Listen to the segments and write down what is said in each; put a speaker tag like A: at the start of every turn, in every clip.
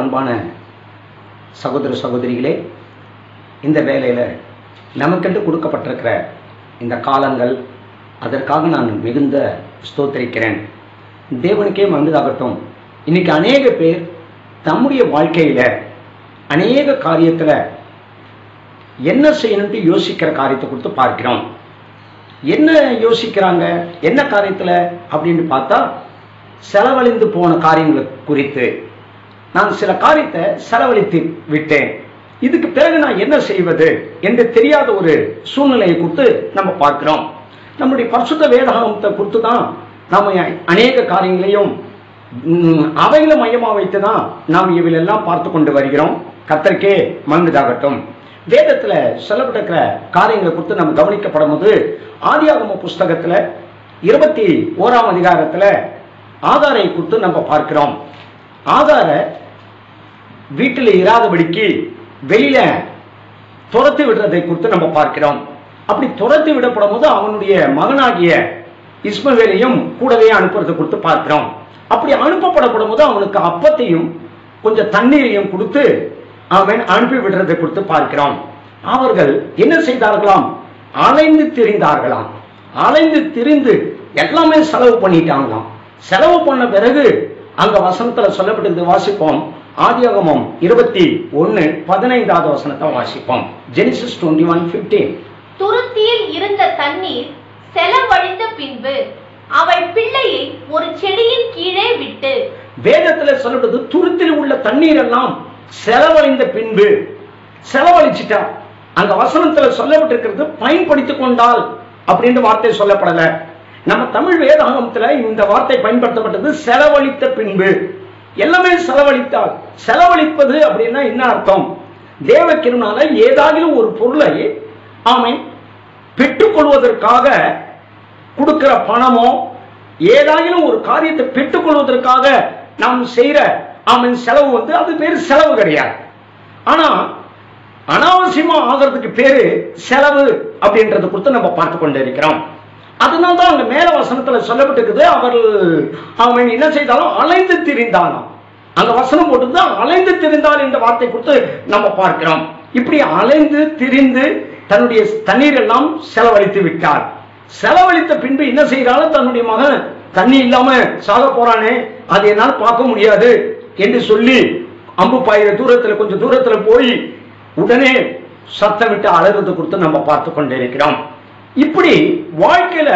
A: அன்பான சகோதர சகோதரிகளே இந்த வேலையில் நமக்கென்று கொடுக்கப்பட்டிருக்கிற இந்த காலங்கள் அதற்காக நான் மிகுந்த ஸ்தோத்திரிக்கிறேன் தேவனுக்கே மகிழ்ந்தாகட்டும் இன்னைக்கு அநேக பேர் தம்முடைய வாழ்க்கையில் அநேக காரியத்தில் என்ன செய்யணும்ட்டு யோசிக்கிற காரியத்தை கொடுத்து பார்க்கிறோம் என்ன யோசிக்கிறாங்க என்ன காரியத்தில் அப்படின்னு பார்த்தா செலவழிந்து போன காரியங்களை குறித்து நான் சில காரியத்தை செலவழித்து விட்டேன் இதுக்கு பிறகு நான் என்ன செய்வது என்று தெரியாத ஒரு சூழ்நிலையை கொடுத்து நம்ம பார்க்கிறோம் நம்முடைய பரிசுத்த வேதாகமத்தை கொடுத்து தான் நாம அநேக காரியங்களையும் ம், அவைகளை மையமா வைத்து தான் நாம் இவையெல்லாம் பார்த்து கொண்டு வருகிறோம் கத்தருக்கே மங்குதாகட்டும் வேதத்துல சொல்லப்பட்டிருக்கிற காரியங்களை குறித்து நம்ம கவனிக்கப்படும் போது ஆதியாகம புஸ்தகத்துல இருபத்தி ஓராம் அதிகாரத்துல ஆதாரை குறித்து நம்ம பார்க்கிறோம் ஆதார வீட்டில் இராதபடிக்கு வெளியில துரத்தி விடுறதை குறித்து நம்ம பார்க்கிறோம் அப்படி துரத்தி விடப்படும் போது அவனுடைய மகனாகிய இஸ்மவேலையும் கூடவே அனுப்புறதை குறித்து பார்க்கிறோம் அப்படி அனுப்பப்படப்படும் போது அவனுக்கு அப்பத்தையும் கொஞ்சம் தண்ணீரையும் கொடுத்து அவன் அனுப்பி விடுறதை குறித்து பார்க்கிறோம் அவர்கள் என்ன செய்தார்களாம் அலைந்து திரிந்தார்களாம் அலைந்து திரிந்து எல்லாமே செலவு பண்ணிட்டாங்களாம் செலவு பண்ண பிறகு அங்க வசனத்துல சொல்லப்பட்டது வாசிப்போம் ஆதியாகமம் இருபத்தி ஒன்னு பதினைந்தாவது வசனத்தை வாசிப்போம் ஜெனிசிஸ் டுவெண்ட்டி ஒன் பிப்டீன்
B: துருத்தியில் இருந்த தண்ணீர் செலவழிந்த பின்பு அவள் பிள்ளையை ஒரு செடியின் கீழே விட்டு
A: வேதத்துல சொல்லப்பட்டது துருத்தில் உள்ள தண்ணீர் எல்லாம் செலவழிந்த பின்பு செலவழிச்சிட்டா அங்க வசனத்துல சொல்லப்பட்டிருக்கிறது பயன்படுத்திக் கொண்டால் அப்படின்ற வார்த்தை சொல்லப்படல நம்ம தமிழ் வேதாகமத்துல இந்த வார்த்தை பயன்படுத்தப்பட்டது செலவழித்த பின்பு எல்லாமே செலவழித்தால் செலவழிப்பது அப்படின்னா என்ன அர்த்தம் தேவக்கிருனால ஏதாகிலும் ஒரு பொருளை ஆமென் பெற்றுக்கொள்வதற்காக கொடுக்கிற பணமோ ஏதாயிலும் ஒரு காரியத்தை பெற்றுக்கொள்வதற்காக நாம் செய்யற ஆமன் செலவு வந்து அது பேர் செலவு கிடையாது ஆனா அனாவசியமா ஆகிறதுக்கு பேரு செலவு அப்படின்றத குறித்து நம்ம பார்த்து கொண்டு இருக்கிறோம் அதனால தான் அங்க மேல வசனத்துல சொல்லப்பட்டிருக்குது அவர்கள் அவன் என்ன செய்தாலும் அலைந்து திரிந்தானாம் அங்க வசனம் போட்டு அலைந்து திரிந்தால் என்ற வார்த்தை கொடுத்து நம்ம பார்க்கிறோம் இப்படி அலைந்து திரிந்து தன்னுடைய தண்ணீர் எல்லாம் செலவழித்து விட்டார் செலவழித்த பின்பு என்ன செய்யறாலும் தன்னுடைய மகன் தண்ணி இல்லாம சாக போறானே அதை என்னால் பார்க்க முடியாது என்று சொல்லி அம்பு பாயிர தூரத்துல கொஞ்சம் தூரத்துல போய் உடனே சத்தமிட்டு அழறது கொடுத்து நம்ம பார்த்து கொண்டிருக்கிறோம் இப்படி வாழ்க்கையில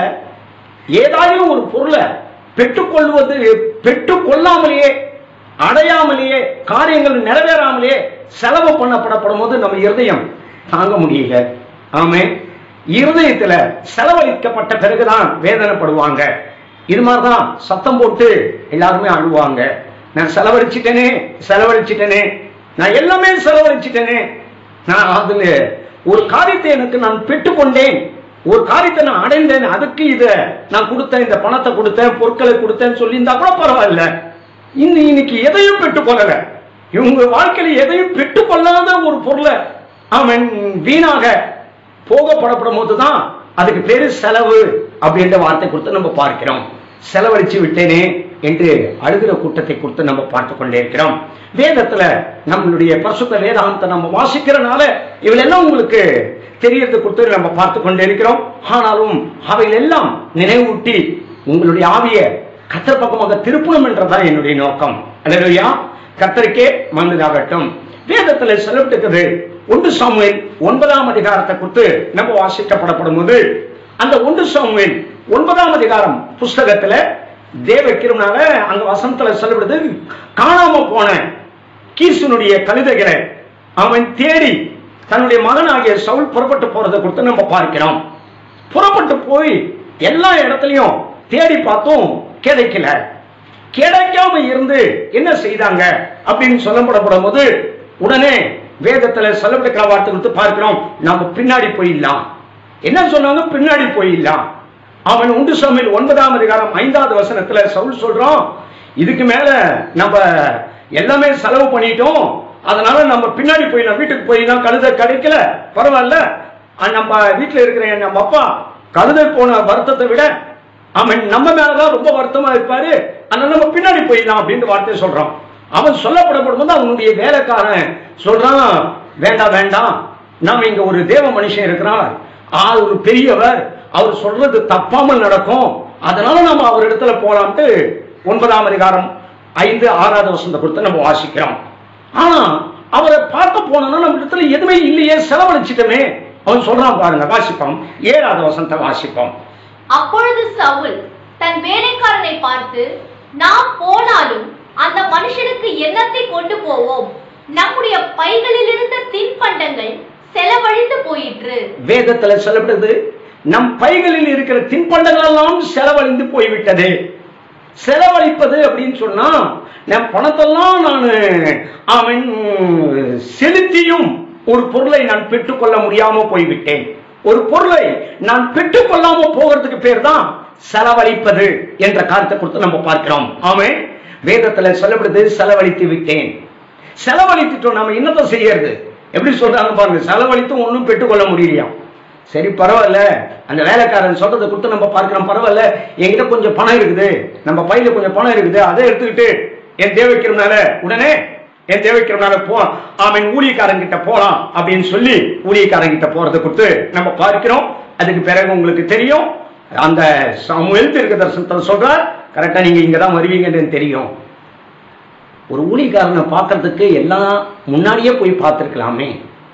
A: ஏதாயும் ஒரு பொருளை பெற்றுக்கொள்வது பெற்றுக்கொள்ளாமலேயே அடையாமலேயே காரியங்கள் நிறைவேறாமலேயே செலவு பண்ணப்படப்படும் போது நம்ம இருதயம் தாங்க முடியல ஆமே இருதயத்துல செலவழிக்கப்பட்ட பிறகுதான் வேதனைப்படுவாங்க இது மாதிரிதான் சத்தம் போட்டு எல்லாருமே அழுவாங்க நான் செலவழிச்சிட்டேனே செலவழிச்சிட்டேனே நான் எல்லாமே செலவழிச்சிட்டேனே நான் அதுல ஒரு காரியத்தை எனக்கு நான் பெற்றுக்கொண்டேன் ஒரு காரியத்தை நான் அடைந்தேன் அதுக்கு இத நான் கொடுத்தேன் இந்த பணத்தை கொடுத்தேன் பொருட்களை கொடுத்தேன் சொல்லியிருந்தா கூட பரவாயில்ல இன்னும் இன்னைக்கு எதையும் பெற்றுக்கொள்ளல இவங்க வாழ்க்கையில எதையும் பெற்றுக்கொள்ளாத ஒரு பொருளை அவன் வீணாக போகப்படப்படும் போதுதான் அதுக்கு பேரு செலவு அப்படின்ற வார்த்தை கொடுத்து நம்ம பார்க்கிறோம் செலவழிச்சு விட்டேனே என்று அழுகிற கூட்டத்தை கொடுத்து நம்ம பார்த்து கொண்டே இருக்கிறோம் வேதத்துல நம்மளுடைய பரிசுத்த வேதாந்தத்தை நம்ம வாசிக்கிறனால இவளெல்லாம் உங்களுக்கு தெரியறது கொடுத்து நம்ம பார்த்து கொண்டே இருக்கிறோம் ஆனாலும் அவைகள் எல்லாம் நினைவூட்டி உங்களுடைய ஆவிய கத்தர் பக்கமாக திருப்பணும் என்றதான் என்னுடைய நோக்கம் அல்லையா கத்தருக்கே மன்னதாகட்டும் வேதத்துல சொல்லப்பட்டிருக்கிறது ஒன்று சாமுவேல் ஒன்பதாம் அதிகாரத்தை குறித்து நம்ம வாசிக்கப்படப்படும் போது அந்த ஒன்று சாமுவேல் ஒன்பதாம் அதிகாரம் புஸ்தகத்துல தேவ கிருமனால அங்க வசனத்துல சொல்லப்படுது காணாம போன கீசுனுடைய கழுதைகளை அவன் தேடி தன்னுடைய மகனாகிய சவுல் புறப்பட்டு போறதை குறித்து நம்ம பார்க்கிறோம் புறப்பட்டு போய் எல்லா இடத்துலயும் தேடி பார்த்தும் கிடைக்கல கிடைக்காம இருந்து என்ன செய்தாங்க அப்படின்னு சொல்லப்படப்படும் போது உடனே வேதத்துல சொல்லப்பட்ட வார்த்தை கொடுத்து பார்க்கிறோம் நம்ம பின்னாடி போயிடலாம் என்ன சொன்னாங்க பின்னாடி போயிடலாம் அவன் உண்டு சமையல் ஒன்பதாம் அதிகாரம் ஐந்தாவது வசனத்துல சவுல் சொல்றான் இதுக்கு மேல நம்ம எல்லாமே செலவு பண்ணிட்டோம் அதனால நம்ம பின்னாடி போயிடலாம் வீட்டுக்கு போயிடலாம் கழுத கிடைக்கல பரவாயில்ல அஹ் நம்ம வீட்டுல இருக்கிற நம்ம அப்பா கழுதை போன வருத்தத்தை விட அவன் நம்ம மேலதான் ரொம்ப வருத்தமா இருப்பாரு அதனால நம்ம பின்னாடி போயிடலாம் அப்படின்னு வார்த்தை சொல்றோம் அவன் சொல்லப்படப்படும் போது அவனுடைய வேலைக்காரன் சொல்றான் வேண்டாம் வேண்டாம் நாம இங்க ஒரு தேவ மனுஷன் இருக்கிறார் ஆள் ஒரு பெரியவர் அவர் சொல்றது தப்பாமல் நடக்கும் அதனால நம்ம அவர் இடத்துல போலாம்ட்டு ஒன்பதாம் அதிகாரம் ஐந்து ஆறாவது வசந்த கொடுத்து நம்ம வாசிக்கிறோம் ஆனா அவரை பார்க்க போனோம்னா நம்ம இடத்துல எதுவுமே இல்லையே செலவழிச்சிட்டோமே அவன் சொல்றான் பாருங்க வாசிப்போம் ஏழாவது வசனத்தை வாசிப்போம்
B: அப்பொழுது சவுல் தன் வேலைக்காரனை பார்த்து நாம் போனாலும் அந்த மனுஷனுக்கு என்னத்தை கொண்டு போவோம் நம்முடைய பைகளில் இருந்த தின்பண்டங்கள் செலவழிந்து போயிற்று
A: வேதத்துல சொல்லப்படுது நம் பைகளில் இருக்கிற தின்பண்டங்கள் எல்லாம் செலவழிந்து போய்விட்டது செலவழிப்பது அப்படின்னு சொன்னா நம் பணத்தெல்லாம் நான் அவன் செலுத்தியும் ஒரு பொருளை நான் பெற்றுக்கொள்ள முடியாம போய்விட்டேன் ஒரு பொருளை நான் பெற்றுக்கொள்ளாம போகிறதுக்கு பேர் தான் செலவழிப்பது என்ற காரியத்தை கொடுத்து நம்ம பார்க்கிறோம் ஆமே வேதத்துல சொல்லப்படுது செலவழித்து விட்டேன் செலவழித்துட்டோம் நாம என்னத்தை செய்யறது எப்படி சொல்றாங்க பாருங்க செலவழித்தும் ஒன்றும் பெற்றுக்கொள்ள முடியலையாம் சரி பரவாயில்ல அந்த வேலைக்காரன் சொல்றதை கொடுத்து நம்ம பார்க்கிறோம் பரவாயில்ல என்கிட்ட கொஞ்சம் பணம் இருக்குது நம்ம பையில கொஞ்சம் பணம் இருக்குது அதை எடுத்துக்கிட்டு என் தேவைக்கிறனால உடனே என் தேவைக்கிறனால போ அவன் ஊழியக்காரன் கிட்ட போலாம் அப்படின்னு சொல்லி ஊழியக்காரன் கிட்ட போறதை கொடுத்து நம்ம பார்க்கிறோம் அதுக்கு பிறகு உங்களுக்கு தெரியும் அந்த சாமுவேல் தீர்க்க தரிசனத்தில் சொல்றார் கரெக்டா நீங்க இங்க தான் வருவீங்கன்னு தெரியும் ஒரு ஊழியக்காரனை பார்க்கறதுக்கு எல்லாம் முன்னாடியே போய் பார்த்துருக்கலாமே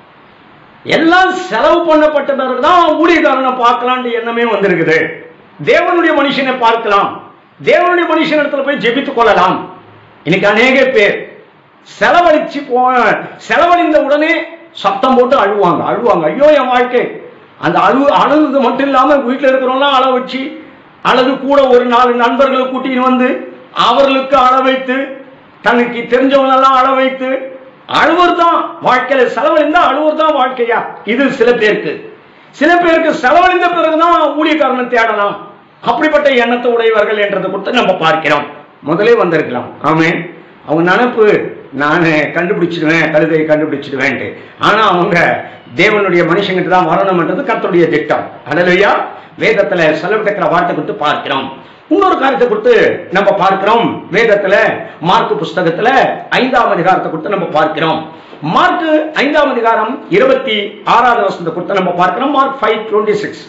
A: எல்லாம் செலவு பண்ணப்பட்ட பிறகுதான் ஊழியக்காரனை பார்க்கலாம்னு எண்ணமே வந்திருக்குது தேவனுடைய மனுஷனை பார்க்கலாம் தேவனுடைய மனுஷன் இடத்துல போய் ஜெபித்துக் கொள்ளலாம் இன்னைக்கு அநேக பேர் செலவழிச்சு போ செலவழிந்த உடனே சத்தம் போட்டு அழுவாங்க அழுவாங்க ஐயோ என் வாழ்க்கை அந்த அழு அழுது மட்டும் இல்லாம வீட்டில் இருக்கிறவங்களாம் அழ வச்சு அல்லது கூட ஒரு நாலு நண்பர்களை கூட்டின்னு வந்து அவர்களுக்கு அழ வைத்து தனக்கு தெரிஞ்சவங்களெல்லாம் அழ வைத்து அழுவர் தான் வாழ்க்கையில செலவழிந்தா அழுவர் தான் வாழ்க்கையா இது சில பேருக்கு சில பேருக்கு செலவழிந்த பிறகுதான் ஊழியக்காரனை தேடலாம் அப்படிப்பட்ட எண்ணத்தை உடையவர்கள் என்றதை கொடுத்து நம்ம பார்க்கிறோம் முதலே வந்திருக்கலாம் ஆமே அவங்க நினப்பு நான் கண்டுபிடிச்சிடுவேன் கழுதையை கண்டுபிடிச்சிடுவேன்ட்டு ஆனா அவங்க தேவனுடைய மனுஷங்கிட்ட தான் வரணும்ன்றது கர்த்தருடைய திட்டம் அடலையா வேதத்துல செலவிட்டிருக்கிற வார்த்தை கொடுத்து பார்க்கிறோம் இன்னொரு காரியத்தை கொடுத்து நம்ம பார்க்கிறோம் வேதத்துல மார்க் புஸ்தகத்துல ஐந்தாம் அதிகாரத்தை கொடுத்து நம்ம பார்க்கிறோம் மார்க் ஐந்தாம் அதிகாரம் இருபத்தி ஆறாவது வசனத்தை கொடுத்து நம்ம பார்க்கிறோம் மார்க் ஃபைவ் டுவெண்ட்டி சிக்ஸ்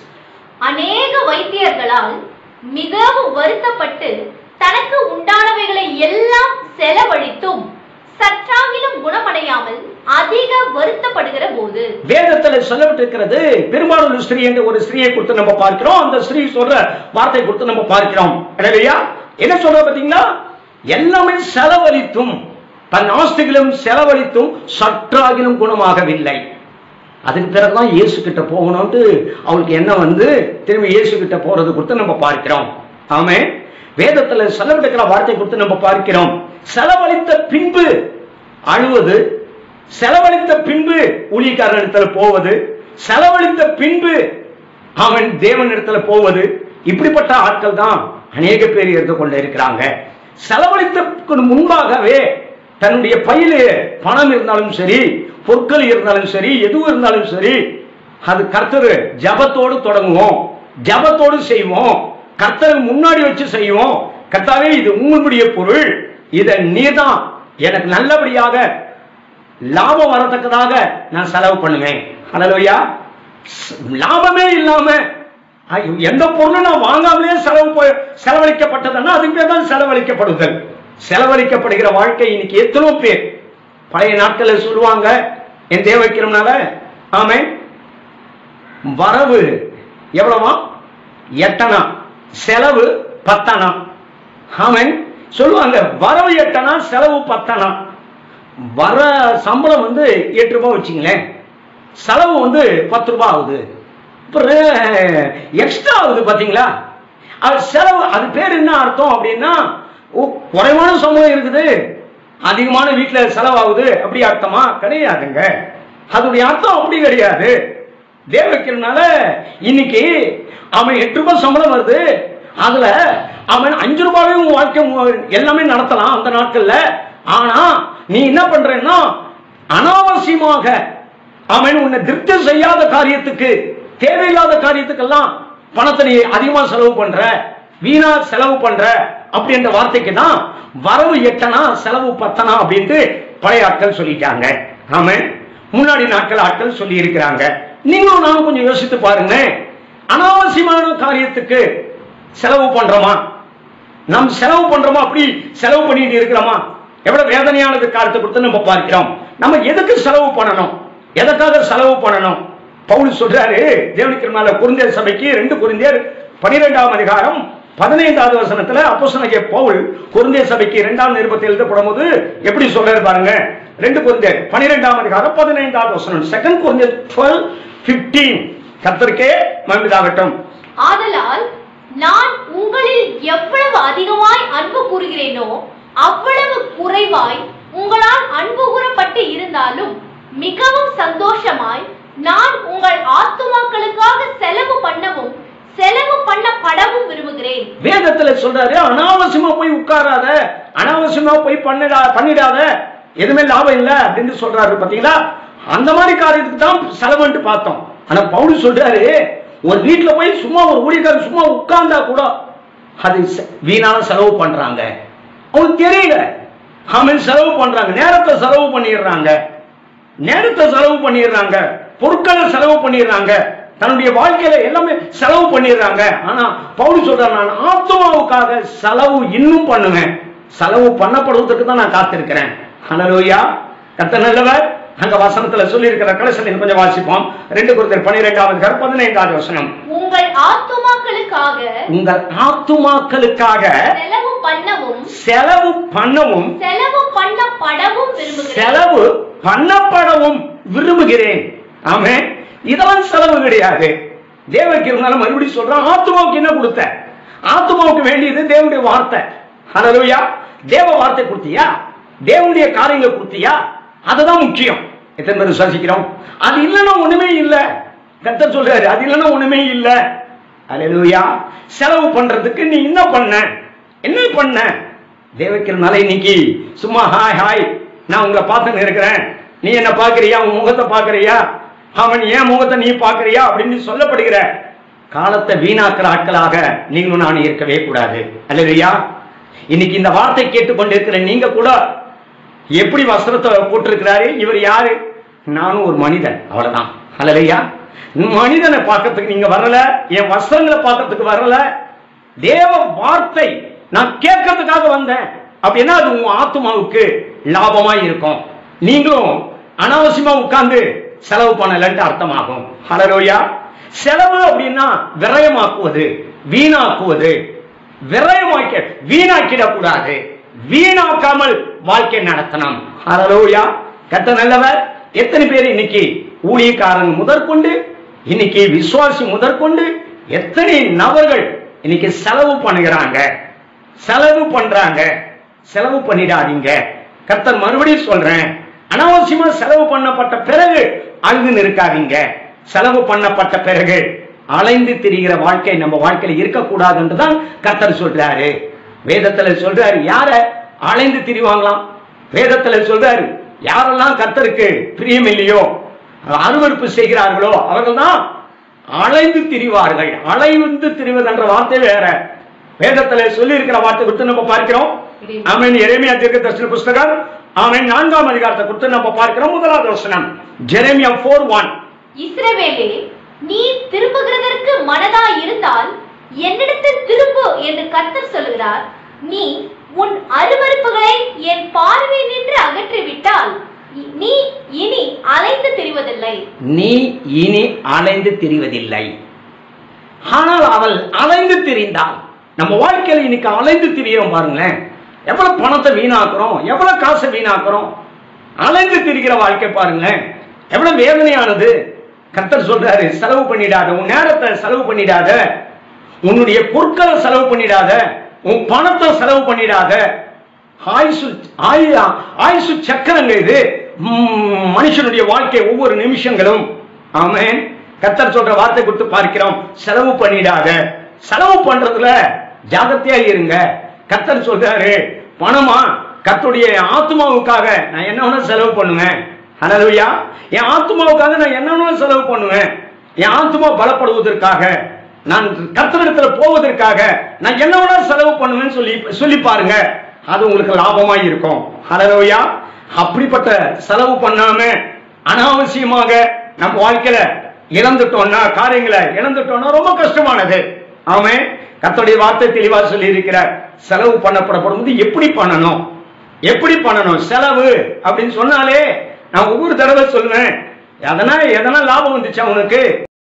B: அநேக வைத்தியர்களால் மிகவும் வருத்தப்பட்டு தனக்கு உண்டானவைகளை எல்லாம் செலவழித்தும் சற்றாகிலும் குணமடையாமல் அதிக வருத்தப்படுகிற போது
A: வேதத்துல சொல்லப்பட்டிருக்கிறது பெரும்பாலும் ஒரு ஸ்திரீ என்ற ஒரு ஸ்திரீயை கொடுத்து நம்ம பார்க்கிறோம் அந்த ஸ்திரீ சொல்ற வார்த்தை கொடுத்து நம்ம பார்க்கிறோம் இல்லையா என்ன சொல்ற பாத்தீங்களா எல்லாமே செலவழித்தும் தன் ஆஸ்திகளும் செலவழித்தும் சற்றாகிலும் குணமாகவில்லை அதுக்கு பிறகுதான் இயேசு கிட்ட போகணும்ட்டு அவளுக்கு என்ன வந்து திரும்பி இயேசு கிட்ட போறது கொடுத்து நம்ம பார்க்கிறோம் ஆமே வேதத்துல செலவழிக்கிற வார்த்தை கொடுத்து நம்ம பார்க்கிறோம் செலவழித்த பின்பு அழுவது செலவழித்த பின்பு ஊழியக்காரனிடத்துல போவது செலவழித்த பின்பு அவன் தேவனிடத்துல போவது இப்படிப்பட்ட ஆட்கள் தான் அநேக பேர் இருந்து கொண்டு இருக்கிறாங்க செலவழித்த முன்பாகவே தன்னுடைய பையில பணம் இருந்தாலும் சரி பொருட்கள் இருந்தாலும் சரி எதுவும் இருந்தாலும் சரி அது கர்த்தர் ஜபத்தோடு தொடங்குவோம் ஜபத்தோடு செய்வோம் கர்த்தருக்கு முன்னாடி வச்சு செய்வோம் கர்த்தாவே இது உங்களுடைய பொருள் இதை நீதான் எனக்கு நல்லபடியாக லாபம் வரத்தக்கதாக நான் செலவு பண்ணுவேன் ஹalleluya லாபமே இல்லாம ஐயோ, எந்த பொருளும் நான் வாங்காமலே செலவு போய் செலவழிக்கப்பட்டதுன்னா அதுக்கு பேர் தான் செலவழிக்கப்படுதல் செலவழிக்கப்படுகிற வாழ்க்கை இன்னைக்கு எத்தனோ பேர் பழைய நாட்களில் சொல்லுவாங்க என் தேவைக்கிறோம்னால ஆமே வரவு எவ்வளவா எட்டனா செலவு பத்தனா ஆமென் சொல்லுவாங்க வரவு எட்டனா செலவு பத்தனா வர சம்பளம் வந்து எட்டு ரூபாய் வச்சுங்களேன் செலவு வந்து பத்து ரூபாய் ஆகுது அப்புறம் எக்ஸ்ட்ரா ஆகுது பாத்தீங்களா அது செலவு அது பேர் என்ன அர்த்தம் அப்படின்னா ஓ, குறைவான சம்பளம் இருக்குது அதிகமான வீட்டுல செலவாகுது அப்படி அர்த்தமா கிடையாதுங்க அதோடைய அர்த்தம் அப்படி கிடையாது தேவைக்கிறனால இன்னைக்கு அவன் எட்டு ரூபாய் சம்பளம் வருது அதுல அவன் அஞ்சு ரூபாயும் உன் வாழ்க்கை மு- எல்லாமே நடத்தலாம் அந்த நாட்கள்ல ஆனா நீ என்ன பண்றேன்னா அனாவசியமாக அவன் உன்னை திருப்தி செய்யாத காரியத்துக்கு தேவையில்லாத காரியத்துக்கெல்லாம் பணத்தை நீ அதிகமா செலவு பண்ற வீணா செலவு பண்ற அப்படின்ற வார்த்தைக்கு தான் வரவு எட்டனா செலவு பத்தனா அப்படின்ட்டு பழைய ஆட்கள் சொல்லிட்டாங்க ஆமா முன்னாடி நாட்கள் ஆட்கள் சொல்லி இருக்கிறாங்க நீங்களும் நானும் கொஞ்சம் யோசித்து பாருங்க அனாவசியமான காரியத்துக்கு செலவு பண்றோமா நாம் செலவு பண்றோமா அப்படி செலவு பண்ணிட்டு இருக்கிறோமா எவ்வளவு வேதனையானது காலத்தை கொடுத்து நம்ம பார்க்கிறோம் நம்ம எதுக்கு செலவு பண்ணணும் எதற்காக செலவு பண்ணணும் பவுல் சொல்றாரு தேவனுக்கு மேல குருந்தியர் சபைக்கு ரெண்டு குருந்தியர் பனிரெண்டாம் அதிகாரம் பதினைந்தாவது வசனத்துல அப்போஸ்தலனாகிய பவுல் குருந்தியர் சபைக்கு இரண்டாம் நிருபத்தில் எழுதப்படும் போது எப்படி சொல்றாரு பாருங்க ரெண்டு குருந்தியர் பனிரெண்டாம் அதிகாரம் பதினைந்தாவது வசனம் செகண்ட் குருந்தியர் டுவெல் பிப்டீன் கத்தருக்கே மகிழ்ந்தாகட்டும்
B: ஆதலால் நான் உங்களில் எவ்வளவு அதிகமாய் அன்பு கூறுகிறேனோ அவ்வளவு குறைவாய் உங்களால் அன்பு கூறப்பட்டு இருந்தாலும் மிகவும் சந்தோஷமாய் நான் உங்கள் ஆத்துமாக்களுக்காக செலவு பண்ணவும் செலவு பண்ணப்படவும் விரும்புகிறேன்
A: வேதத்துல சொல்றாரு அனாவசியமா போய் உட்காராத அனாவசியமா போய் பண்ணிடா பண்ணிடாத எதுவுமே லாபம் இல்ல அப்படின்னு சொல்றாரு பாத்தீங்களா அந்த மாதிரி காரியத்துக்கு தான் செலவுன்ட்டு பார்த்தோம் ஆனா பவுல் சொல்றாரு ஒரு வீட்டுல போய் சும்மா ஒரு ஊழியக்காரர் சும்மா உட்கார்ந்தா கூட அது செ- வீணான செலவு பண்றாங்க அவங்களுக்கு தெரியல அவன் செலவு பண்றாங்க நேரத்தை செலவு பண்ணிடுறாங்க நேரத்தை செலவு பண்ணிடுறாங்க பொருட்களை செலவு பண்ணிடுறாங்க தன்னுடைய வாழ்க்கையில எல்லாமே செலவு பண்ணிடுறாங்க ஆனா பவுல் சொல்றாரு நான் ஆத்மாவுக்காக செலவு இன்னும் பண்ணுவேன் செலவு பண்ணப்படுவதற்கு தான் நான் காத்திருக்கிறேன் ஹalleluya கர்த்தர் நல்லவர் அங்க வசனத்துல சொல்லி இருக்கிற கடைசியில் கொஞ்சம் வாசிப்போம் ரெண்டு குருத்தர் பன்னிரெண்டாவது கர் பதினைந்தாவது வசனம்
B: உங்கள் ஆத்துமாக்களுக்காக
A: உங்கள் ஆத்துமாக்களுக்காக
B: செலவு பண்ணவும்
A: செலவு பண்ணவும்
B: செலவு பண்ணப்படவும் விரும்புகிறேன்
A: செலவு பண்ணப்படவும் விரும்புகிறேன் ஆமே இதெல்லாம் செலவு கிடையாது தேவக்கு இருந்தாலும் மறுபடியும் சொல்றான் ஆத்மாவுக்கு என்ன கொடுத்த ஆத்மாவுக்கு வேண்டியது தேவனுடைய வார்த்தை ஹalleluya தேவ வார்த்தை கொடுத்தியா தேவனுடைய காரியங்களை கொடுத்தியா அதுதான் முக்கியம் எத்தனை பேர் விசுவாசிக்கிறோம் அது இல்லைன்னா ஒண்ணுமே இல்ல கர்த்தர் சொல்றாரு அது இல்லைன்னா ஒண்ணுமே இல்ல ஹalleluya செலவு பண்றதுக்கு நீ என்ன பண்ண என்ன பண்ண தேவக்கிறனால இன்னைக்கு சும்மா ஹாய் ஹாய் நான் உங்களை பார்த்துன்னு இருக்கிறேன் நீ என்ன பார்க்கறியா உன் முகத்தை பார்க்கறியா அவன் ஏன் முகத்தை நீ பார்க்கறியா அப்படின்னு சொல்லப்படுகிற காலத்தை வீணாக்குற ஆட்களாக நீங்களும் நான் இருக்கவே கூடாது அல்லையா இன்னைக்கு இந்த வார்த்தை கேட்டுக்கொண்டிருக்கிற நீங்க கூட எப்படி வஸ்திரத்தை போட்டிருக்கிறாரு இவர் யாரு நானும் ஒரு மனிதன் அவ்வளவுதான் அல்லையா மனிதனை பார்க்கறதுக்கு நீங்க வரல என் வஸ்திரங்களை பார்க்கறதுக்கு வரல தேவ வார்த்தை நான் கேட்கறதுக்காக வந்தேன் அப்படின்னா அது உங்க ஆத்மாவுக்கு லாபமா இருக்கும் நீங்களும் அனாவசியமா உட்கார்ந்து செலவு பண்ணலன்ட்டு அர்த்தமாகும் ஹலரோயா செலவு அப்படின்னா விரயமாக்குவது வீணாக்குவது விரயமாக்க வீணாக்கிடக்கூடாது வீணாக்காமல் வாழ்க்கை நடத்தணும் ஹலரோயா கத்த நல்லவர் எத்தனை பேர் இன்னைக்கு ஊழியக்காரன் முதற்கொண்டு இன்னைக்கு விசுவாசி முதற்கொண்டு எத்தனை நபர்கள் இன்னைக்கு செலவு பண்ணுகிறாங்க செலவு பண்றாங்க செலவு பண்ணிடாதீங்க கர்த்தர் மறுபடியும் சொல்றேன் அனாவசியமா செலவு பண்ணப்பட்ட பிறகு அழுது இருக்காதீங்க செலவு பண்ணப்பட்ட பிறகு அலைந்து திரிகிற வாழ்க்கை நம்ம வாழ்க்கையில இருக்கக்கூடாது என்றுதான் கர்த்தர் சொல்றாரு வேதத்துல சொல்றாரு யார அலைந்து திரிவாங்களாம் வேதத்துல சொல்றாரு யாரெல்லாம் கர்த்தருக்கு பிரியம் இல்லையோ அருவருப்பு செய்கிறார்களோ அவர்கள் தான் அலைந்து திரிவார்கள் அலைந்து திரிவதென்ற வார்த்தை வேற வேதத்துல சொல்லி இருக்கிற வார்த்தை கொடுத்து நம்ம பார்க்கிறோம் ஆமென் எரேமியா தீர்க்க தரிசன புஸ்தகம் ஆமென் நான்காம் அதிகாரத்தை கொடுத்து நம்ம பார்க்கிறோம் முதலாவது வசனம் ஜெரேமியா ஃபோர் ஒன்
B: இஸ்ரவேலே நீ திரும்புகிறதற்கு மனதா இருந்தால் என்னிடத்தில் திரும்பு என்று கர்த்தர் சொல்கிறார் நீ உன் அருவருப்புகளை என் பார்வை நின்று அகற்றிவிட்டால் இ- நீ இனி அலைந்து திரிவதில்லை
A: நீ இனி அலைந்து திரிவதில்லை ஆனால் அவள் அலைந்து திரிந்தாள் நம்ம வாழ்க்கையில இன்னைக்கு அலைந்து திரியோம் பாருங்களேன் எவ்வளவு பணத்தை வீணாக்குறோம் எவ்வளவு காசை வீணாக்குறோம் அலைந்து திரிகிற வாழ்க்கை பாருங்களேன் எவ்வளவு வேதனையானது கர்த்தர் சொல்றாரு செலவு பண்ணிடாத உன் நேரத்தை செலவு பண்ணிடாத உன்னுடைய பொருட்களை செலவு பண்ணிடாத உன் பணத்தை செலவு பண்ணிடாத ஆயுசு ஆயு ஆயுசு சக்கரங்க இது ம், மனுஷனுடைய வாழ்க்கை ஒவ்வொரு நிமிஷங்களும் ஆமென் கர்த்தர் சொல்ற வார்த்தை கொடுத்து பார்க்கிறோம் செலவு பண்ணிடாத செலவு பண்றதுல ஜாகிரதையா இருங்க கர்த்தர் சொல்றாரு பணமா கர்த்தருடைய ஆத்மாவுக்காக நான் என்ன வேணா செலவு பண்ணுவேன் ஹalleluya என் ஆத்மாவுக்காக நான் என்ன வேணா செலவு பண்ணுவேன் என் ஆத்மா பலப்படுவதற்காக நான் கர்த்தரிடத்துல போவதற்காக நான் என்ன வேணா செலவு பண்ணுவேன்னு சொல்லி சொல்லி பாருங்க அது உங்களுக்கு லாபமா இருக்கும் ஹalleluya அப்படிப்பட்ட செலவு பண்ணாம அனாவசியமாக நம்ம வாழ்க்கையில இழந்துட்டோம்னா காரியங்களை இழந்துட்டோம்னா ரொம்ப கஷ்டமானது ஆமே கர்த்தருடைய வார்த்தை தெளிவா சொல்லி இருக்கிறார் செலவு பண்ணப்படப்படும் போது எப்படி பண்ணணும் எப்படி பண்ணணும் செலவு அப்படின்னு சொன்னாலே நான் ஒவ்வொரு தடவை சொல்லுவேன் எதனா எதனா லாபம் வந்துச்சா உனக்கு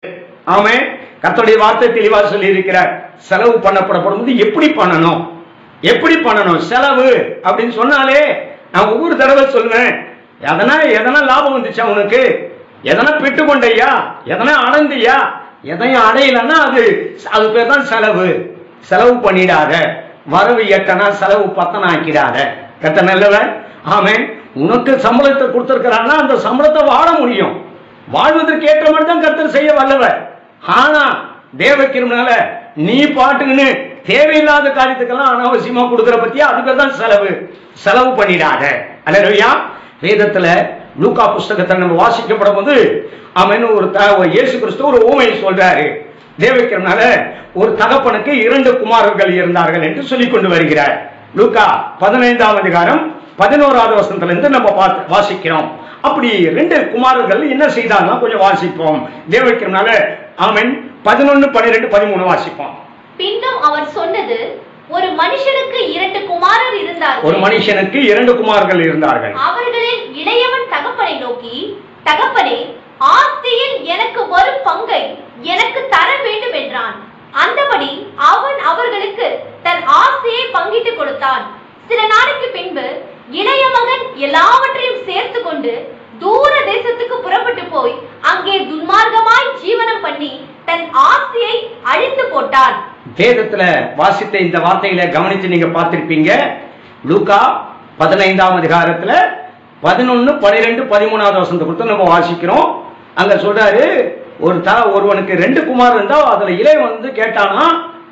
A: ஆமே கர்த்தருடைய வார்த்தை தெளிவா சொல்லி இருக்கிறார் செலவு பண்ணப்படப்படும் போது எப்படி பண்ணணும் எப்படி பண்ணணும் செலவு அப்படின்னு சொன்னாலே நான் ஒவ்வொரு தடவை சொல்லுவேன் எதனா எதனா லாபம் வந்துச்சா உனக்கு எதனா பெற்று கொண்டையா எதனா அடைந்தியா எதையும் அடையலன்னா அது அது பேர் தான் செலவு செலவு பண்ணிடாத வரவு எட்டனா செலவு பத்தனா ஆக்கிடாத கத்த நல்லவன் ஆமென் உனக்கு சம்பளத்தை கொடுத்திருக்கிறான்னா அந்த சம்பளத்தை வாழ முடியும் வாழ்வதற்கு ஏற்ற மாதிரி தான் கர்த்தர் செய்ய வல்லவர் ஆனா தேவக்கிருமனால நீ பாட்டுக்குன்னு தேவையில்லாத காரியத்துக்கெல்லாம் அனாவசியமா கொடுக்கிற பத்தியா அதுக்கு தான் செலவு செலவு பண்ணிடாத அல்லையா வேதத்துல லூக்கா புஸ்தகத்தை நம்ம வாசிக்கப்படும் போது அவன் ஒரு த- இயேசு கிறிஸ்து ஒரு ஓமையை சொல்றாரு தேவக்கிரனால ஒரு தகப்பனுக்கு இரண்டு குமாரர்கள் இருந்தார்கள் என்று சொல்லிக் கொண்டு வருகிறார் லூக்கா பதினைந்தாம் அதிகாரம் பதினோராவது வசனத்துல இருந்து நம்ம பார்த்து வாசிக்கிறோம் அப்படி ரெண்டு குமாரர்கள் என்ன செய்தாங்கன்னா கொஞ்சம் வாசிப்போம் தேவக்கிரனால ஆமென் பதினொன்னு பன்னிரெண்டு பதிமூணு வாசிப்போம்
B: பின்னும் அவர் சொன்னது ஒரு மனுஷனுக்கு இரண்டு குமாரர் இருந்தார்கள்
A: ஒரு மனுஷனுக்கு இரண்டு குமாரர்கள் இருந்தார்கள்
B: அவர்களில் இளையவன் தகப்பனை நோக்கி தகப்பனே ஆஸ்தியில் எனக்கு வரும் பங்கை எனக்கு தர வேண்டும் என்றான் அந்தபடி அவன் அவர்களுக்கு தன் ஆஸ்தியை பங்கிட்டு கொடுத்தான் சில நாளைக்கு பின்பு இளைய மகன் எல்லாவற்றையும் சேர்த்து கொண்டு தூர தேசத்துக்கு புறப்பட்டு போய் அங்கே துன்மார்க்கமாய் ஜீவனம் பண்ணி தன் ஆஸ்தியை அழித்து போட்டான்
A: வேதத்துல வாசித்த இந்த வார்த்தைகளை கவனிச்சு நீங்க பார்த்திருப்பீங்க லூக்கா பதினைந்தாம் அதிகாரத்துல பதினொன்னு பனிரெண்டு பதிமூணாவது வசனத்தை கொடுத்து நம்ம வாசிக்கிறோம் அங்க சொல்றாரு ஒரு த ஒருவனுக்கு ரெண்டு குமார் இருந்தா அதுல இளைய வந்து கேட்டானா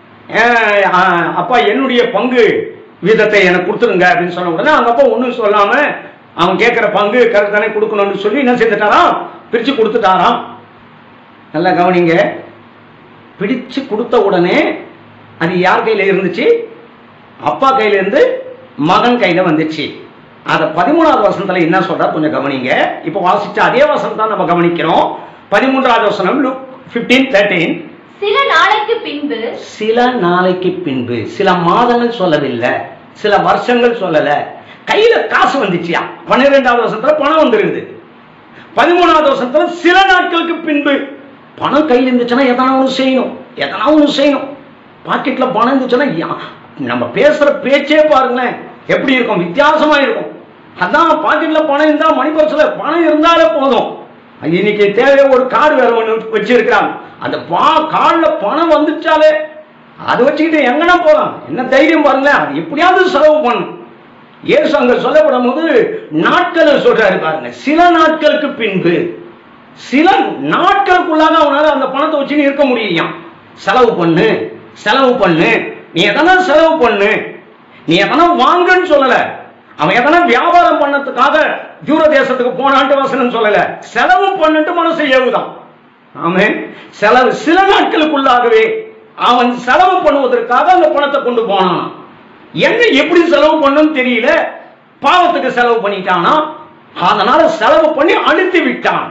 A: "ஏன், ஆ, அப்பா என்னுடைய பங்கு வீதத்தை எனக்கு கொடுத்துருங்க அப்படின்னு சொன்ன உடனே அவங்க அப்பா ஒன்றும் சொல்லாம அவன் கேட்கிற பங்கு கரெக்ட் தானே கொடுக்கணும்னு சொல்லி என்ன செஞ்சுட்டாராம் பிரிச்சு கொடுத்துட்டாராம் நல்லா கவனிங்க பிடிச்சு கொடுத்த உடனே அது யார் கையில இருந்துச்சு அப்பா கையில இருந்து மகன் கையில வந்துச்சு அத பதிமூணாவது வசனத்துல என்ன சொல்றா கொஞ்சம் கவனிங்க இப்ப வாசிச்ச அதே வசனம் தான் நம்ம கவனிக்கிறோம் பதிமூன்றாவது வசனம் லுக் பிப்டீன் தேர்ட்டீன்
B: சில நாளைக்கு பின்பு
A: சில நாளைக்கு பின்பு சில மாதங்கள் சொல்லவில்லை சில வருஷங்கள் சொல்லல கையில காசு வந்துச்சியா பன்னிரெண்டாவது வருஷத்துல பணம் வந்துருக்குது பதிமூணாவது வருஷத்துல சில நாட்களுக்கு பின்பு பணம் கையில் இருந்துச்சுன்னா எதனா ஒன்று செய்யணும் எதனா ஒன்று செய்யணும் பாக்கெட்ல பணம் இருந்துச்சுன்னா யா- நம்ம பேசுற பேச்சே பாருங்களேன் எப்படி இருக்கும் வித்தியாசமா இருக்கும் அதான் பாக்கெட்ல பணம் இருந்தா மணி பர்ஸ்ல பணம் இருந்தாலே போதும் இன்னைக்கு தேவையா ஒரு கார்டு வேற ஒன்று வச்சிருக்கிறாங்க அந்த பா கார்டில் பணம் வந்துச்சாலே அதை வச்சுக்கிட்டு எங்கன்னா போகலாம் என்ன தைரியம் பாருங்களேன் அது எப்படியாவது செலவு பண்ணும் இயேசு அங்க சொல்லப்படும் போது நாட்களை சொல்றாரு பாருங்க சில நாட்களுக்கு பின்பு சில நாட்களுக்குள்ளாக அவனால அந்த பணத்தை வச்சு இருக்க முடியும் செலவு பண்ணு செலவு பண்ணு நீ எதனா செலவு பண்ணு நீ எதனா வாங்குன்னு சொல்லல அவன் எதனா வியாபாரம் பண்ணதுக்காக தூர தேசத்துக்கு போனான்ட்டு வசனம் சொல்லல செலவு பண்ணிட்டு மனசு ஏவுதான் ஆமே செலவு சில நாட்களுக்குள்ளாகவே அவன் செலவு பண்ணுவதற்காக அந்த பணத்தை கொண்டு போனான் என்ன எப்படி செலவு பண்ணுன்னு தெரியல பாவத்துக்கு செலவு பண்ணிட்டானா அதனால செலவு பண்ணி அழித்து விட்டான்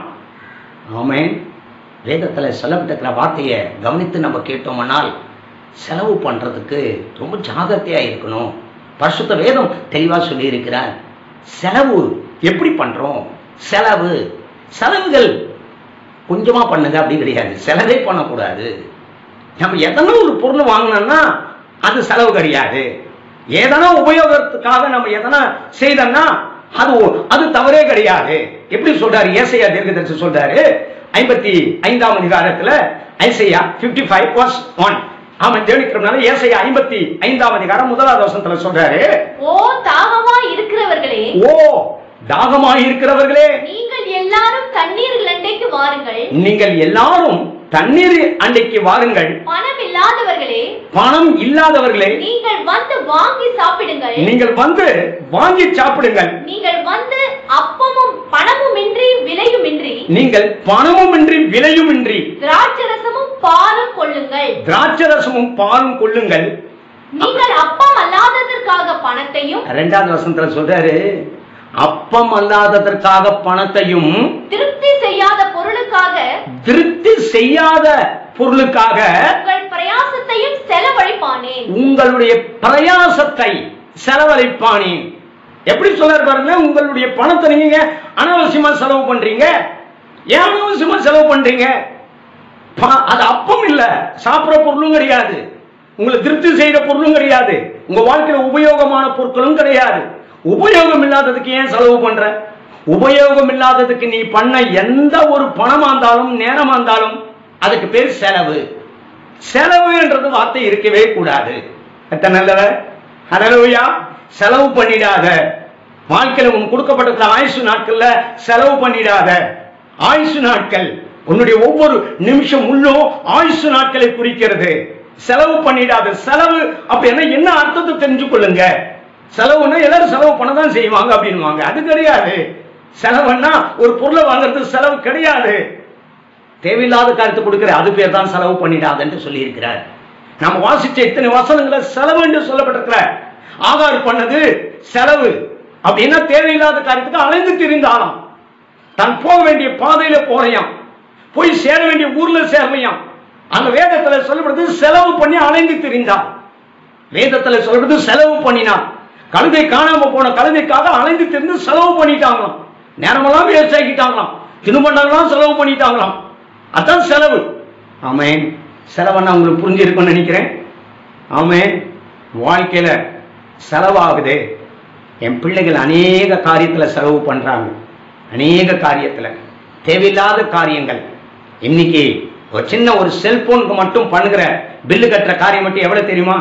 A: ஆமென் வேதத்தில் சொல்லப்பட்டிருக்கிற வார்த்தையை கவனித்து நம்ம கேட்டோம்னால் செலவு பண்றதுக்கு ரொம்ப ஜாகிரதையா இருக்கணும் பரிசுத்த வேதம் தெளிவா சொல்லி இருக்கிறார் செலவு எப்படி பண்றோம் செலவு செலவுகள் கொஞ்சமா பண்ணுங்க அப்படி கிடையாது செலவே பண்ணக்கூடாது நம்ம எதனா ஒரு பொருள் வாங்கினோம்னா அது செலவு கிடையாது ஏதனா உபயோகத்துக்காக நம்ம எதனா செய்தோம்னா அது ஒ- அது தவறே கிடையாது எப்படி சொல்றாரு ஏசையா தீர்க்கதரிசி சொல்றாரு ஐம்பத்தி ஐந்தாம் அதிகாரத்துல ஐசையா 55 ஃபைவ் பிளஸ் ஒன் அவன் தேடிக்கிறதுனால ஏசையா ஐம்பத்தி ஐந்தாம் அதிகாரம் முதலாவது வசனத்துல சொல்றாரு
B: ஓ தாகமா இருக்கிறவர்களே
A: ஓ தாகமாய் இருக்கிறவர்களே
B: நீங்கள் எல்லாரும் தண்ணீர் லண்டைக்கு வாருங்கள்
A: நீங்கள் எல்லாரும் தண்ணீர் அண்டைக்கு வாருங்கள்
B: பணம் இல்லாதவர்களே
A: பணம் இல்லாதவர்களே
B: நீங்கள் வந்து வாங்கி சாப்பிடுங்கள்
A: நீங்கள் வந்து வாங்கி சாப்பிடுங்கள்
B: நீங்கள் வந்து அப்பமும் பணமுமின்றி விலையுமின்றி
A: நீங்கள் பணமுமின்றி விலையுமின்றி
B: திராட்சரசமும் பாலும் கொள்ளுங்கள்
A: திராட்சரசமும் பாலும் கொள்ளுங்கள்
B: நீங்கள் அப்பம் அல்லாததற்காக பணத்தையும்
A: ரெண்டாவது வசனத்துல சொல்றாரு அப்பம் அல்லாததற்காக பணத்தையும்
B: திருப்தி செய்யாத பொருளுக்காக
A: திருப்தி செய்யாத பொருளுக்காக
B: உங்கள் பிரயாசத்தையும் செலவழிப்பானேன்
A: உங்களுடைய பிரயாசத்தை செலவழிப்பானேன் எப்படி சொல்றாரு பாருங்க உங்களுடைய பணத்தை நீங்க அனாவசியமா செலவு பண்றீங்க ஏன் அனாவசியமா செலவு பண்றீங்க ப- அது அப்பம் இல்ல சாப்பிடுற பொருளும் கிடையாது உங்களை திருப்தி செய்யற பொருளும் கிடையாது உங்க வாழ்க்கையில உபயோகமான பொருட்களும் கிடையாது உபயோகம் இல்லாததுக்கு ஏன் செலவு பண்ற உபயோகம் இல்லாததுக்கு நீ பண்ண எந்த ஒரு பணமா இருந்தாலும் நேரமா இருந்தாலும் அதுக்கு பேர் செலவு செலவு என்றது வார்த்தை இருக்கவே கூடாது எத்தனை நல்லவர் ஹalleluya செலவு பண்ணிடாத வாழ்க்கையில உன் கொடுக்கப்பட்டிருக்கிற ஆயுசு நாட்கள்ல செலவு பண்ணிடாத ஆயுசு நாட்கள் உன்னுடைய ஒவ்வொரு நிமிஷம் உள்ளும் ஆயுசு நாட்களை குறிக்கிறது செலவு பண்ணிடாத செலவு அப்படின்னா என்ன அர்த்தத்தை தெரிஞ்சு கொள்ளுங்க செலவுன்னா எல்லாரும் செலவு பண்ண தான் செய்வாங்க அப்படின்னுவாங்க அது கிடையாது செலவுன்னா ஒரு பொருளை வாங்குறது செலவு கிடையாது தேவையில்லாத காரியத்தை கொடுக்கிற அது பேர் தான் செலவு பண்ணிடாதுன்னு சொல்லி இருக்கிறார் நம்ம வாசிச்ச இத்தனை வசனங்களை செலவு என்று சொல்லப்பட்டிருக்கிற ஆகார் பண்ணது செலவு அப்படின்னா தேவையில்லாத காரியத்துக்கு அலைந்து திரிந்தாராம் தான் போக வேண்டிய பாதையில போறையாம் போய் சேர வேண்டிய ஊர்ல சேரலையாம் அந்த வேதத்துல சொல்லப்படுது செலவு பண்ணி அலைந்து திரிந்தான் வேதத்துல சொல்றது செலவு பண்ணினான் கழுதை காணாம போன கழுதைக்காக அலைந்து திரிந்து செலவு பண்ணிட்டாங்களாம் நேரமெல்லாம் வேஸ்ட் ஆக்கிட்டாங்களாம் தின்பண்டங்களாம் செலவு பண்ணிட்டாங்களாம் அதான் செலவு ஆமென் செலவன்னா உங்களுக்கு புரிஞ்சிருக்கும்னு நினைக்கிறேன் ஆமென் வாழ்க்கையில செலவாகுது என் பிள்ளைகள் அநேக காரியத்துல செலவு பண்றாங்க அநேக காரியத்துல தேவையில்லாத காரியங்கள் இன்னைக்கு ஒரு சின்ன ஒரு செல்போனுக்கு மட்டும் பண்ணுகிற பில்லு கட்டுற காரியம் மட்டும் எவ்வளவு தெரியுமா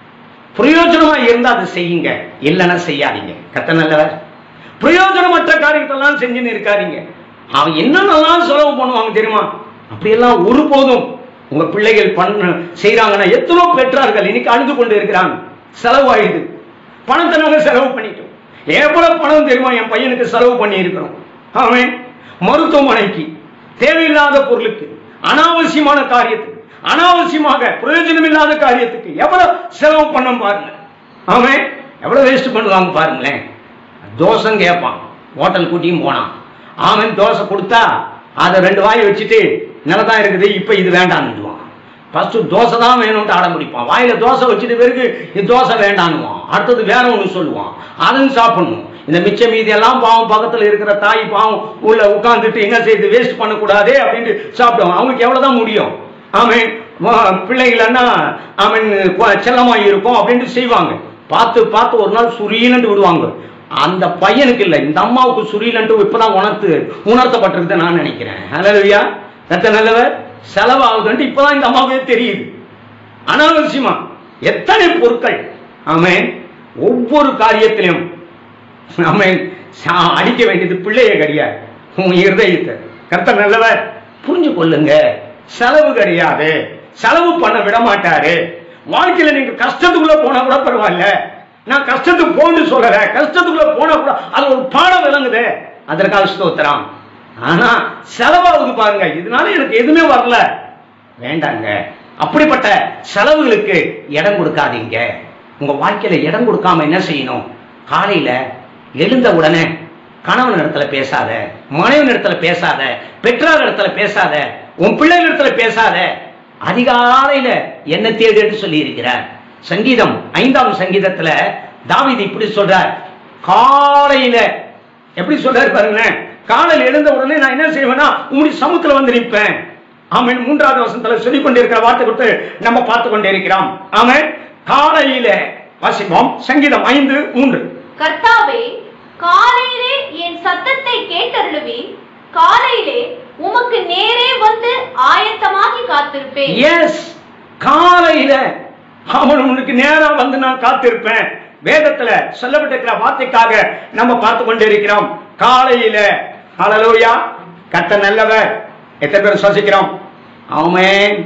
A: பிரயோஜனமா இருந்தா அதை செய்யுங்க இல்லைன்னா செய்யாதீங்க கத்த நல்லவர் பிரயோஜனமற்ற காரியத்தெல்லாம் செஞ்சுன்னு இருக்காதீங்க அவன் என்னென்னலாம் செலவு பண்ணுவாங்க தெரியுமா அப்படியெல்லாம் ஒருபோதும் உங்க பிள்ளைகள் பண்ண செய்யறாங்கன்னா எத்தனோ பெற்றார்கள் இன்னைக்கு அழுது கொண்டு இருக்கிறாங்க செலவாயிடுது பணத்தை நாங்க செலவு பண்ணிட்டோம் எவ்வளவு பணம் தெரியுமா என் பையனுக்கு செலவு பண்ணி இருக்கிறோம் அவன் மருத்துவமனைக்கு தேவையில்லாத பொருளுக்கு அனாவசியமான காரியத்துக்கு அனாவசியமாக பிரயோஜனம் இல்லாத காரியத்துக்கு எவ்வளவு செலவு பண்ண பாருங்க அவன் எவ்வளவு வேஸ்ட் பண்ணுவாங்க பாருங்களேன் தோசை கேட்பான் ஹோட்டல் கூட்டியும் போனான் அவன் தோசை கொடுத்தா அதை ரெண்டு வாய் வச்சுட்டு நல்லதான் இருக்குது இப்ப இது வேண்டான்னுடுவான் ஃபர்ஸ்ட் தோசை தான் வேணும்னு அடம் பிடிப்பான் வாயில தோசை வச்சுட்டு பிறகு இது தோசை வேண்டான்னுவான் அடுத்தது வேற ஒன்று சொல்லுவான் அதையும் சாப்பிடணும் இந்த மிச்ச மீதி எல்லாம் பாவம் பக்கத்துல இருக்கிற தாய் பாவம் உள்ள உட்கார்ந்துட்டு என்ன செய்யுது வேஸ்ட் பண்ணக்கூடாதே அப்படின்ட்டு சாப்பிடுவான் அவங்களுக்கு எவ்வளவுதான் முடியும் ஆமென் வா- பிள்ளைகளன்னா அவன் செல்லமா இருக்கும் அப்படின்ட்டு செய்வாங்க பார்த்து பார்த்து ஒரு நாள் சுரீலன்ட்டு விடுவாங்க அந்த பையனுக்கு இல்லை இந்த அம்மாவுக்கு சுரீலன்ட்டு இப்பதான் உணர்த்து உணர்த்தப்பட்டிருக்கு நான் நினைக்கிறேன் ஹalleluya எத்தனை நல்லவர் செலவாகுதுன்ட்டு இப்பதான் இந்த அம்மாவுக்கே தெரியுது அனாவசியமா எத்தனை பொருட்கள் ஆமென் ஒவ்வொரு காரியத்திலும் ஆமென் சா- அடிக்க வேண்டியது பிள்ளைய கிடையாது உன் இருதயத்தை கர்த்தர் நல்லவர் புரிஞ்சு கொள்ளுங்க செலவு கிடையாது செலவு பண்ண விட மாட்டாரு வாழ்க்கையில நீங்க கஷ்டத்துக்குள்ள போனா கூட பரவாயில்ல நான் கஷ்டத்துக்கு போன்னு சொல்லல கஷ்டத்துக்குள்ள போனா கூட அது ஒரு பாடம் விளங்குது அதற்காக ஸ்தோத்திரம் ஆனா செலவாகுது பாருங்க இதனால எனக்கு எதுவுமே வரல வேண்டாங்க அப்படிப்பட்ட செலவுகளுக்கு இடம் கொடுக்காதீங்க உங்க வாழ்க்கையில இடம் கொடுக்காம என்ன செய்யணும் காலையில எழுந்த உடனே கணவன் இடத்துல பேசாத மனைவன் இடத்துல பேசாத பெற்றார் இடத்துல பேசாத உன் பிள்ளைகள் இடத்துல பேசாத அதிகாலையில என்ன தேடு என்று சொல்லி இருக்கிறார் சங்கீதம் ஐந்தாம் சங்கீதத்துல தாவீது இப்படி சொல்றார் காலையில எப்படி சொல்றாரு பாருங்களேன் காலையில் எழுந்த உடனே நான் என்ன செய்வேன்னா உங்களுடைய சமுத்திரம் வந்து நிற்பேன் ஆமென் மூன்றாவது வசனத்துல சொல்லிக் கொண்டிருக்கிற வார்த்தை கொடுத்து நம்ம பார்த்து கொண்டே இருக்கிறோம் ஆமென் காலையில வாசிப்போம் சங்கீதம் ஐந்து மூன்று
B: கர்த்தாவே காலையிலே என் சத்தத்தை கேட்டருளுவி காலையிலே உமக்கு நேரே வந்து ஆயத்தமாகி காத்திருப்பேன்
A: எஸ் காலையில அவன் உனக்கு நேரா வந்து நான் காத்திருப்பேன் வேதத்துல சொல்லப்பட்டிருக்கிற வார்த்தைக்காக நம்ம பார்த்து கொண்டே இருக்கிறோம் காலையில ஹalleluya கத்த நல்லவர் எத்தனை பேர் சுவாசிக்கிறோம் ஆமென்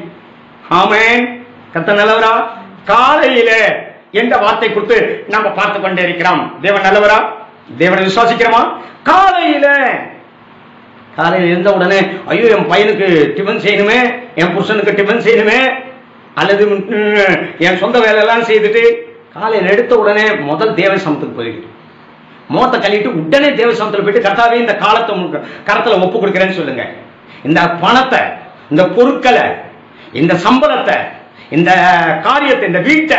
A: ஆமென் கத்த நல்லவரா காலையில என்ற வார்த்தை கொடுத்து நம்ம பார்த்து கொண்டே இருக்கிறோம் தேவன் நல்லவரா தேவனை விசுவாசிக்கிறோமா காலையில காலையில் எழுந்த உடனே ஐயோ என் பையனுக்கு டிஃபன் செய்யணுமே என் புருஷனுக்கு டிஃபன் செய்யணுமே அல்லது ம், என் சொந்த வேலையெல்லாம் செய்துட்டு காலையில் எடுத்த உடனே முதல் தேவ சமத்துக்கு போயிடு முகத்தை கழிட்டு உடனே தேவ சமத்துல போயிட்டு கர்த்தாவே இந்த காலத்தை உங்க கரத்துல ஒப்பு கொடுக்குறேன்னு சொல்லுங்க இந்த பணத்தை இந்த பொருட்களை இந்த சம்பளத்தை இந்த காரியத்தை இந்த வீட்டை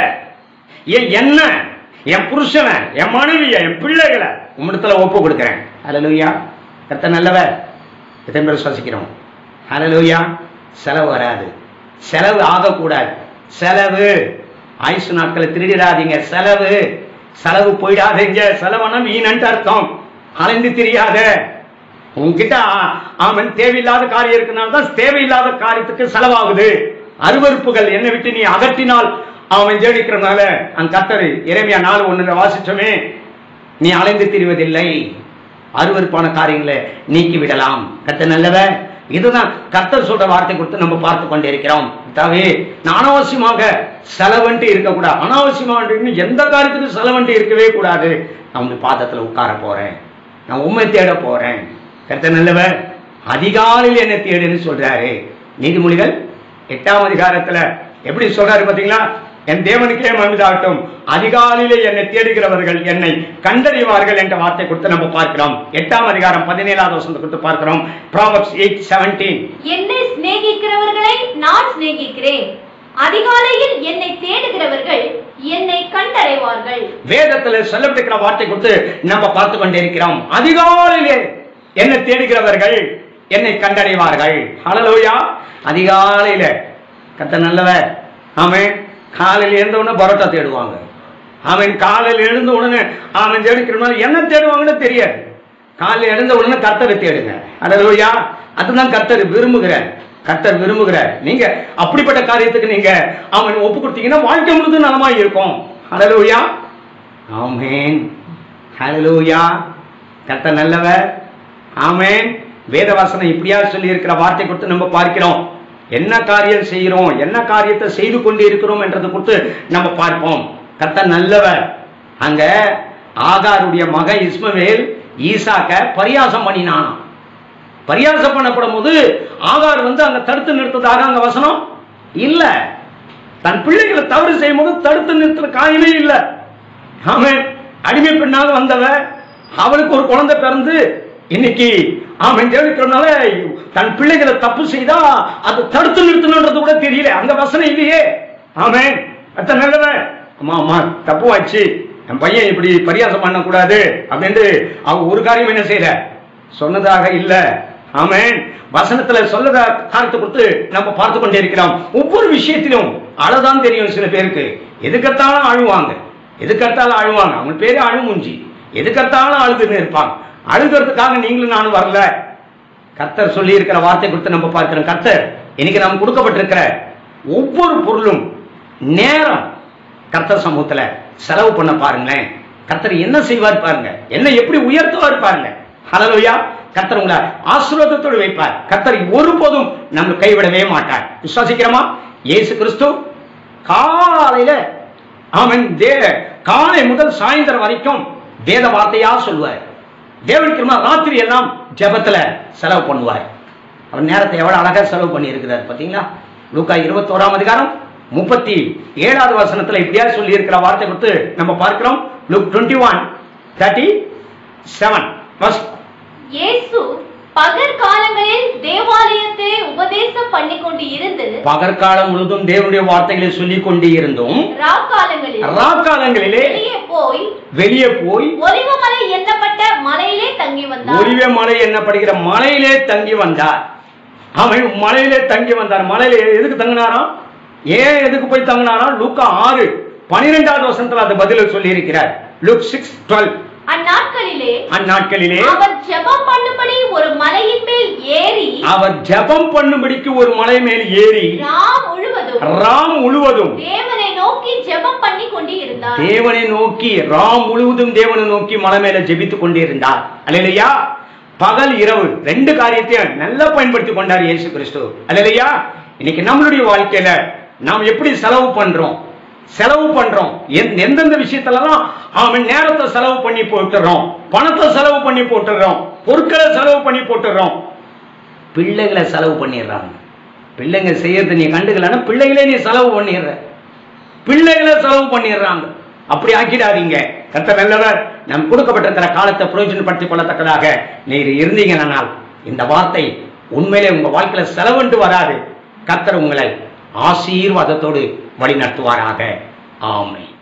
A: என் என்ன என் புருஷனை என் மனைவியை என் பிள்ளைகளை உம்மிடத்துல ஒப்பு கொடுக்குறேன் ஹalleluya கர்த்த நல்லவர் எத்தனை பேர் சுவாசிக்கிறோம் ஹalleluya செலவு வராது செலவு ஆகக்கூடாது செலவு ஆயுசு நாட்களை திருடிடாதீங்க செலவு செலவு போயிடாதீங்க செலவுனா வீணன்ட்டு அர்த்தம் அலைந்து தெரியாத உன்கிட்ட ஆ- அவன் தேவையில்லாத காரியம் இருக்கனால தான் தேவையில்லாத காரியத்துக்கு செலவாகுது அருவருப்புகள் என்னை விட்டு நீ அகற்றினால் அவன் ஜெயிக்கிறனால அந்த கத்தர் இறைமையா நாலு ஒண்ணுல வாசிச்சோமே நீ அலைந்து திரிவதில்லை அருவருப்பான காரியங்களை நீக்கி விடலாம் கத்த நல்லவ இதுதான் கர்த்தர் சொல்ற வார்த்தை கொடுத்து நம்ம பார்த்து கொண்டே இருக்கிறோம் தாவே நான் அனாவசியமாக செலவன்ட்டு இருக்கக்கூடாது அனாவசியமாக எந்த காரியத்துக்கும் செலவன்ட்டு இருக்கவே கூடாது நான் உங்க பாதத்துல உட்கார போறேன் நான் உண்மை தேட போறேன் கர்த்தர் நல்லவர் அதிகாலையில் என்ன தேடுன்னு சொல்றாரு நீதிமொழிகள் எட்டாம் அதிகாரத்துல எப்படி சொல்றாரு பாத்தீங்களா என் தேவனுக்கே மனிதாகட்டும் அதிகாலையிலே என்னை தேடுகிறவர்கள் என்னை கண்டறிவார்கள் என்ற வார்த்தை கொடுத்து நம்ம பார்க்கிறோம் எட்டாம் அதிகாரம் பதினேழாவது வசனத்தை கொடுத்து பார்க்கிறோம் ப்ராவப்ஸ் எயிட் செவன்டீன்
B: என்னை சிநேகிக்கிறவர்களை நான் சிநேகிக்கிறேன் அதிகாலையில் என்னை தேடுகிறவர்கள் என்னை கண்டடைவார்கள்
A: வேதத்துல சொல்லப்பட்டிருக்கிற வார்த்தை கொடுத்து நம்ம பார்த்து கொண்டே இருக்கிறோம் அதிகாலையிலே என்னை தேடுகிறவர்கள் என்னை கண்டடைவார்கள் ஹalleluya அதிகாலையில கத்த நல்லவர் ஆமென் காலையில் எழுந்த உடனே பரோட்டா தேடுவாங்க அவன் காலையில் எழுந்த உடனே அவன் தேடிக்கிறனால என்ன தேடுவாங்கன்னு தெரியாது காலையில் எழுந்த உடனே கர்த்தரை தேடுங்க ஹalleluya அதுதான் கர்த்தர் விரும்புகிறார் கர்த்தர் விரும்புகிறார் நீங்க அப்படிப்பட்ட காரியத்துக்கு நீங்க அவன் ஒப்பு கொடுத்தீங்கன்னா வாழ்க்கை முழுதும் நலமா இருக்கும் ஹalleluya ஆமென் ஹalleluya கர்த்தர் நல்லவர் ஆமென் வேதவசனம் இப்படியா சொல்லி இருக்கிற வார்த்தை கொடுத்து நம்ம பார்க்கிறோம் என்ன காரியம் செய்கிறோம் என்ன காரியத்தை செய்து கொண்டு இருக்கிறோம் என்றதை கொடுத்து நம்ம பார்ப்போம் கர்த்தர் நல்லவர் அங்க ஆகாருடைய மக இஸ்மவேல் ஈசாக்க பரியாசம் பண்ணினானாம் பரியாசம் பண்ணப்படும் போது ஆகார் வந்து அங்க தடுத்து நிறுத்ததாக அங்க வசனம் இல்ல தன் பிள்ளைகளை தவறு செய்யும் போது தடுத்து நிறுத்துற காரியமே இல்ல அவன் அடிமை பெண்ணாக வந்தவ அவளுக்கு ஒரு குழந்தை பிறந்து இன்னைக்கு அவன் தேடிக்கிறனால தன் பிள்ளைகளை தப்பு செய்தா அது தடுத்து நிறுத்தணுன்றது கூட தெரியல அந்த வசனம் இல்லையே ஆமென் அத்த நல்லவன் அம்மா அம்மா தப்பு ஆச்சு என் பையன் இப்படி பரியாசம் பண்ணக்கூடாது அப்படின்ட்டு அவ ஒரு காரியம் என்ன செய்யல சொன்னதாக இல்ல ஆமென் வசனத்துல சொல்லத காரியத்தை கொடுத்து நம்ம பார்த்து கொண்டே இருக்கிறோம் ஒவ்வொரு விஷயத்திலும் அழதான் தெரியும் சில பேருக்கு எதுக்கத்தாலும் அழுவாங்க எதுக்கத்தாலும் அழுவாங்க அவங்க பேரு அழுமூஞ்சி எதுக்கத்தாலும் அழுதுன்னு இருப்பாங்க அழுகிறதுக்காக நீங்களும் நானும் வரல கர்த்தர் சொல்லி இருக்கிற வார்த்தை கொடுத்து நம்ம பார்க்கிறோம் கர்த்தர் இன்னைக்கு நாம் கொடுக்கப்பட்டிருக்கிற ஒவ்வொரு பொருளும் நேரம் கர்த்தர் சமூகத்துல செலவு பண்ண பாருங்களேன் கர்த்தர் என்ன செய்வார் பாருங்க என்ன எப்படி உயர்த்துவார் பாருங்க ஹalleluya கர்த்தர் உங்களை ஆசீர்வாதத்தோடு வைப்பார் கர்த்தர் ஒருபோதும் நம்ம கைவிடவே மாட்டார் விசுவாசிக்கிறோமா இயேசு கிறிஸ்து காலையில அவன் தே காலை முதல் சாயந்தரம் வரைக்கும் வேத வார்த்தையா சொல்லுவார் தேவனுக்கு ராத்திரி எல்லாம் ஜெபத்துல செலவு பண்ணுவார் அவர் நேரத்தை எவ்வளவு அழகா செலவு பண்ணி இருக்கிறார் பாத்தீங்களா லூக்கா இருபத்தோராம் அதிகாரம் முப்பத்தி ஏழாவது வசனத்துல இப்படியா சொல்லி இருக்கிற வார்த்தை கொடுத்து நம்ம பார்க்கிறோம் Luke twenty one thirty seven
B: இயேசு பகற்காலங்களில் தேவாலயத்திலே உபதேசம் பண்ணி கொண்டு இருந்து
A: பகற்காலம் முழுதும் தேவனுடைய வார்த்தைகளை சொல்லிக் கொண்டே இருந்தும்
B: ராக்காலங்களில்
A: ராக்காலங்களிலே
B: வெளியே போய்
A: வெளியே போய்
B: ஒலிவமலை எண்ணப்பட்ட மலையிலே தங்கி வந்தார்
A: ஒலிவ மலை என்னப்படுகிற மலையிலே தங்கி வந்தார் அவன் மலையிலே தங்கி வந்தார் மலையில எதுக்கு தங்கினாராம் ஏன் எதுக்கு போய் தங்கினாராம் லூக்கா ஆறு பனிரெண்டாவது வசனத்துல அது பதில சொல்லி இருக்கிறார் லுக் சிக்ஸ் டுவெல்
B: அந்நாட்களிலே
A: அந்நாட்களிலே
B: அவர் ஜெபம் பண்ணும்படி ஒரு மலையின் மேல் ஏறி
A: அவர் ஜெபம் பண்ணும்படிக்கு ஒரு மலை மேல் ஏறி
B: ராம் முழுவதும்
A: ராம் முழுவதும்
B: தேவனை நோக்கி ஜெபம் பண்ணி கொண்டு இருந்தார்
A: தேவனை நோக்கி ராம் முழுவதும் தேவனை நோக்கி மலை மேல ஜெபித்துக் கொண்டிருந்தார் அல்லையா பகல் இரவு ரெண்டு காரியத்தையும் நல்லா பயன்படுத்தி கொண்டார் இயேசு கிறிஸ்து அல்லையா இன்னைக்கு நம்மளுடைய வாழ்க்கையில நாம் எப்படி செலவு பண்றோம் செலவு பண்றோம் எந்த- எந்தெந்த விஷயத்துலலாம் அவன் நேரத்தை செலவு பண்ணி போட்டுறோம் பணத்தை செலவு பண்ணி போட்டுறோம் பொருட்களை செலவு பண்ணி போட்டுறோம் பிள்ளைகளை செலவு பண்ணிடுறாங்க பிள்ளைங்க செய்யறது நீ கண்டுக்கலன்னா பிள்ளைகளே நீ செலவு பண்ணிடுற பிள்ளைகளை செலவு பண்ணிடுறாங்க அப்படி ஆக்கிடாதீங்க கத்த நல்லவர் நம் கொடுக்கப்பட்டிருக்கிற காலத்தை பிரயோஜனப்படுத்திக் கொள்ளத்தக்கதாக நீர் இருந்தீங்கனால் இந்த வார்த்தை உண்மையிலே உங்க வாழ்க்கையில செலவுண்டு வராது கத்தர் உங்களை ஆசீர்வாதத்தோடு வழி நடத்துவாராக ஆமை